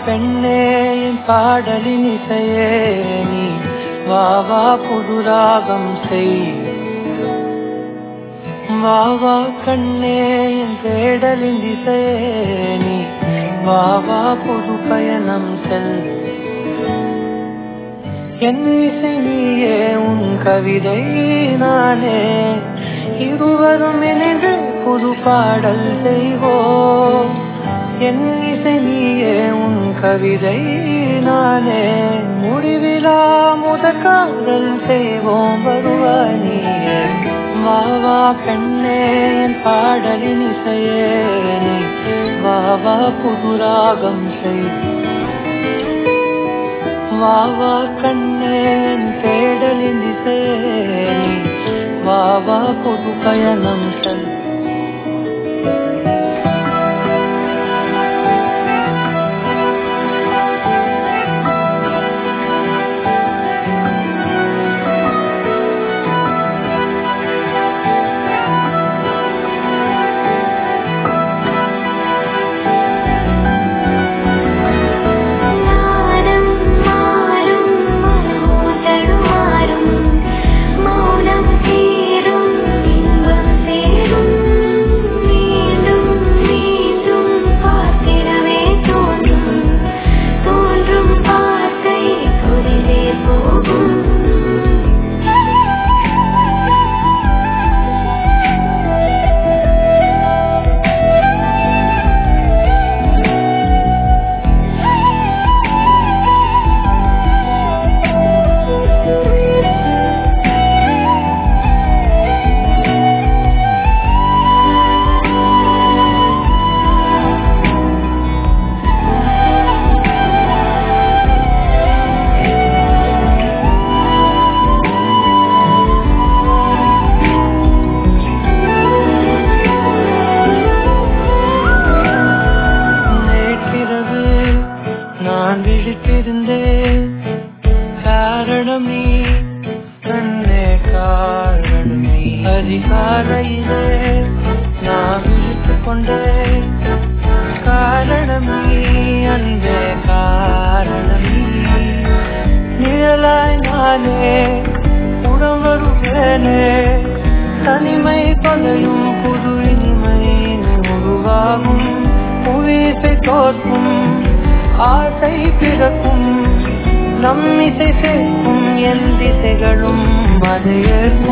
பெண்ணே என் பாடலின் இசையே நீ வா வா புது ராகம் செய் வா வா கண்ணே என் தேடலின் திசையே நீ வா வா புது பயணம் செல் என் இசை நீயே உன் கவிதை நானே இருவரும் இணைந்து புது பாடல் செய்வோம் என் இசை நீயே உன் கவிதை நானே முடிவிலா முத காதல் செய்வோம் வருவாய் நீயே வா வா பெண்ணே என் பாடலின் இசையே நீ வா வா புது ராகம் செய் வா வா கண்ணே என் தேடலின் திசையே நீ வா வா புது பயணம் செல் നാരം മാറും മനോതടുമാറും മൗനം തീരും ഇன்பം சேரும் மீண்டும் மீண்டும் பார்த்திடவே தோன்றும் தோன்றும் வார்த்தை தொழிலே போகும் நேற்றிரவு நான் விழித்திருந்தேன் காரணம் நீ கண்ணே காரணம் நீ அதிகாலையிலே நான் விழித்துக் கொண்டேன் காரணம் நீ அன்பே காரணம் நீ நிழலாய் நானே உடம் வருவேனே தனிமை தொலையும் புது இனிமை உருவாகும் புவிசை தோற்கும் ஆசை பிறக்கும் நம் இசை சேர்க்கும் என் திசைகளும் அதை ஏற்கும்